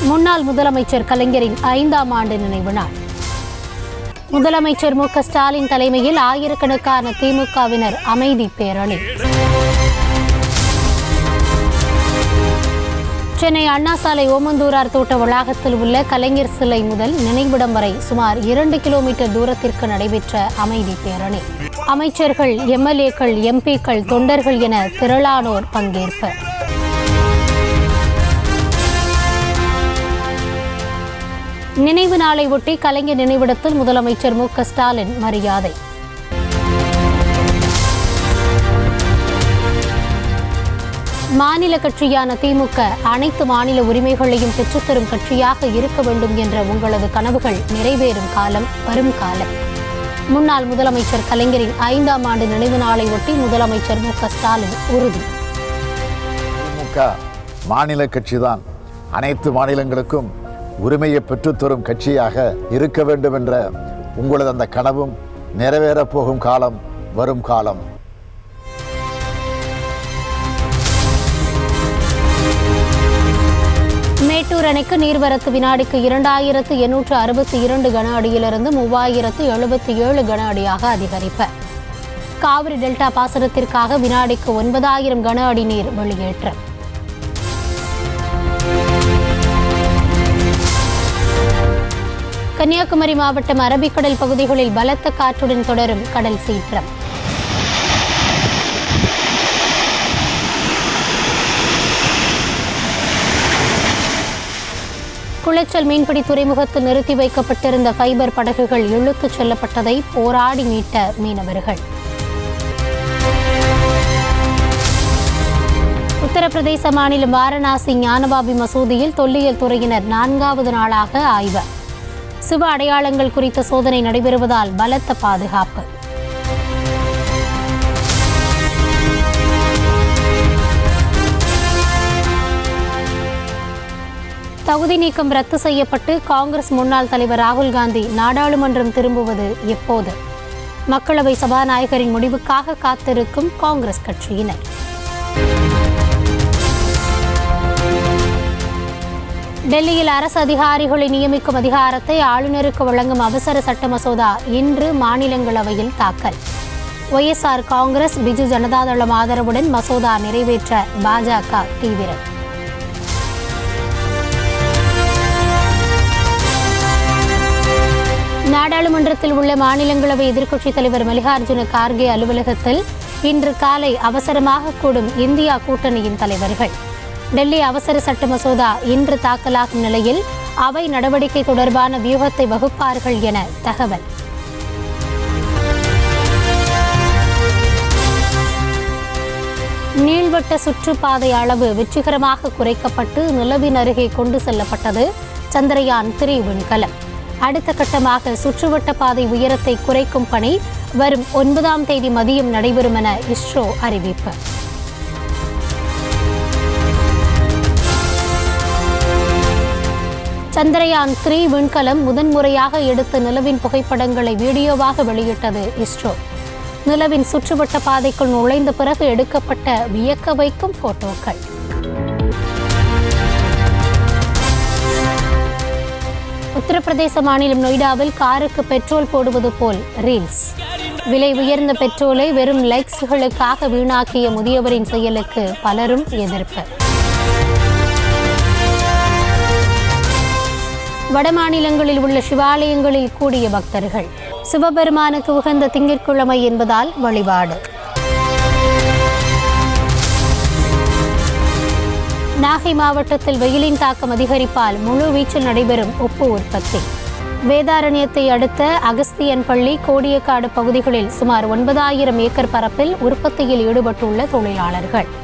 முன்னாள் முதலமைச்சர் கலைஞரின் ஐந்தாம் ஆண்டு நினைவு நாள் முதலமைச்சர் மு க ஸ்டாலின் தலைமையில் ஆயிரக்கணக்கான திமுகவினர் அமைதி பேரணி சென்னை அண்ணா சாலை ஓமந்தூரார் தோட்ட வளாகத்தில் உள்ள கலைஞர் சிலை முதல் நினைவிடம் வரை சுமார் இரண்டு கிலோமீட்டர் தூரத்திற்கு நடைபெற்ற அமைதி பேரணி அமைச்சர்கள் எம்எல்ஏக்கள் எம்பிக்கள் தொண்டர்கள் என திரளானோர் பங்கேற்பு நினைவு நாளை ஒட்டி கலைஞர் நினைவிடத்தில் முதலமைச்சர் மு க ஸ்டாலின் மரியாதை மாநில கட்சியான திமுக அனைத்து மாநில உரிமைகளையும் பெற்றுத்தரும் கட்சியாக இருக்க வேண்டும் என்ற உங்களது கனவுகள் நிறைவேறும் காலம் வரும் காலம் முன்னாள் முதலமைச்சர் கலைஞரின் ஐந்தாம் ஆண்டு நினைவு நாளை ஒட்டி முதலமைச்சர் மு க ஸ்டாலின் உறுதி திமுக மாநில கட்சிதான் அனைத்து மாநிலங்களுக்கும் உரிமையை பெற்றுத்தரும் கட்சியாக இருக்க வேண்டும் என்ற உங்களது அந்த கனவும் நிறைவேறப் போகும் காலம் வரும் காலம் மேட்டூர் அணைக்கு நீர்வரத்து வினாடிக்கு இரண்டாயிரத்து எண்ணூற்று அறுபத்தி இரண்டு கன அடியிலிருந்து மூவாயிரத்து எழுபத்தி ஏழு கன அடியாக அதிகரிப்பு காவிரி டெல்டா பாசனத்திற்காக வினாடிக்கு ஒன்பதாயிரம் கன அடி நீர் வெளியேற்றம் கன்னியாகுமரி மாவட்டம் அரபிக்கடல் பகுதிகளில் பலத்த காற்றுடன் தொடரும் கடல் சீற்றம் குளச்சல் மீன்பிடி துறைமுகத்தில் நிறுத்தி வைக்கப்பட்டிருந்த ஃபைபர் படகுகள் இழுத்துச் செல்லப்பட்டதை போராடி மீட்ட மீனவர்கள் உத்தரப்பிரதேச மாநிலம் வாரணாசி ஞானபாபி மசூதியில் தொல்லியல் துறையினர் நான்காவது நாளாக ஆய்வு சிவ அடையாளங்கள் குறித்த சோதனை நடைபெறுவதால் பலத்த பாதுகாப்பு தகுதி நீக்கம் ரத்து செய்யப்பட்டு காங்கிரஸ் முன்னாள் தலைவர் ராகுல் காந்தி நாடாளுமன்றம் திரும்புவது எப்போது மக்களவை சபாநாயகரின் முடிவுக்காக காத்திருக்கும் காங்கிரஸ் கட்சியினர் டெல்லியில் அரசு அதிகாரிகளை நியமிக்கும் அதிகாரத்தை ஆளுநருக்கு வழங்கும் அவசர சட்ட மசோதா இன்று மாநிலங்களவையில் தாக்கல் ஒய்எஸ்ஆர் காங்கிரஸ் பிஜு ஜனதாதளம் ஆதரவுடன் மசோதா நிறைவேற்ற பாஜக தீவிரம் நாடாளுமன்றத்தில் உள்ள மாநிலங்களவை எதிர்க்கட்சித் தலைவர் மல்லிகார்ஜுன கார்கே அலுவலகத்தில் இன்று காலை அவசரமாக கூடும் இந்தியா கூட்டணியின் தலைவர்கள் டெல்லி அவசர சட்ட மசோதா இன்று தாக்கலாகும் நிலையில் அவை நடவடிக்கை தொடர்பான வியூகத்தை வகுப்பார்கள் என தகவல் நீள்வட்ட சுற்றுப்பாதை அளவு வெற்றிகரமாக குறைக்கப்பட்டு நிலவின் அருகே கொண்டு செல்லப்பட்டது சந்திரயான் த்ரீ விண்கலம் அடுத்த கட்டமாக சுற்றுவட்ட பாதை உயரத்தை குறைக்கும் பணி வரும் ஒன்பதாம் தேதி மதியம் நடைபெறும் என இஸ்ரோ அறிவிப்பு சந்திரயான் த்ரீ விண்கலம் முதன்முறையாக எடுத்த நிலவின் புகைப்படங்களை வீடியோவாக வெளியிட்டது இஸ்ரோ நிலவின் சுற்றுவட்ட பாதைக்குள் நுழைந்த பிறகு எடுக்கப்பட்ட வியக்க வைக்கும் போட்டோக்கள் உத்தரப்பிரதேச மாநிலம் நொய்டாவில் காருக்கு பெட்ரோல் போடுவது போல் ரீல்ஸ் விலை உயர்ந்த பெட்ரோலை வெறும் லைக்ஸ்களுக்காக வீணாக்கிய முதியவரின் செயலுக்கு பலரும் எதிர்ப்பு வடமாநிலங்களில் உள்ள சிவாலயங்களில் கூடிய பக்தர்கள் சிவபெருமானுக்கு உகந்த திங்கட்கிழமை என்பதால் வழிபாடு நாகை மாவட்டத்தில் வெயிலின் தாக்கம் அதிகரிப்பால் முழு வீச்சில் நடைபெறும் உப்பு உற்பத்தி வேதாரண்யத்தை அடுத்த அகஸ்தியன் பள்ளி கோடியக்காடு பகுதிகளில் சுமார் ஒன்பதாயிரம் ஏக்கர் பரப்பில் உற்பத்தியில் ஈடுபட்டுள்ள தொழிலாளர்கள்